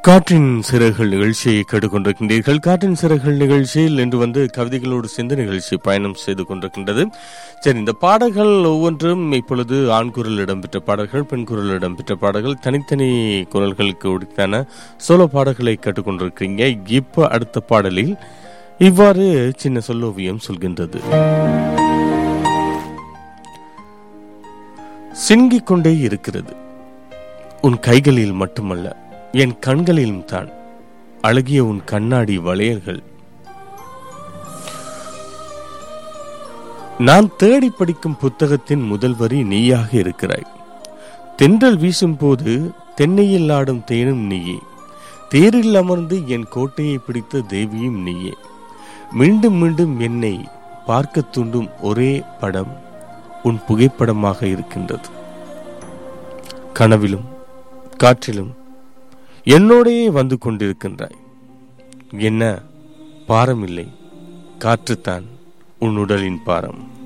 காற்றின் சிறகுகள் நிகழ்ச்சியை கேட்டுக்கொண்டிருக்கின்றீர்கள் காற்றின் சிறகுகள் நிகழ்ச்சியில் இன்று வந்து கவிதைகளோடு சேர்ந்து நிகழ்ச்சி பயணம் செய்து கொண்டிருக்கின்றது சரி இந்த பாடல்கள் ஒவ்வொன்றும் இப்பொழுது ஆண் குரல் இடம்பெற்ற பாடல்கள் பெண் குரல் இடம்பெற்ற பாடல்கள் தனித்தனி குரல்களுக்கு உரித்தான சோலோ பாடல்களை கேட்டுக்கொண்டிருக்கிறீங்க இப்போ அடுத்த பாடலில் இவ்வாறு சின்ன சொல்லோவியம் சொல்கின்றது சிங்கிக் கொண்டே இருக்கிறது உன் கைகளில் மட்டுமல்ல என் கண்களிலும் தான் அழகிய உன் கண்ணாடி வளையல்கள் நான் தேடி படிக்கும் புத்தகத்தின் முதல் வரி நீயாக இருக்கிறாய் தென்றல் வீசும் போது தென்னையில் ஆடும் தேனும் நீயே தேரில் அமர்ந்து என் கோட்டையை பிடித்த தேவியும் நீயே மீண்டும் மீண்டும் என்னை பார்க்க தூண்டும் ஒரே படம் உன் புகைப்படமாக இருக்கின்றது கனவிலும் காற்றிலும் என்னோடையே வந்து கொண்டிருக்கின்றாய் என்ன பாரமில்லை காற்றுத்தான் உன் உடலின் பாரம்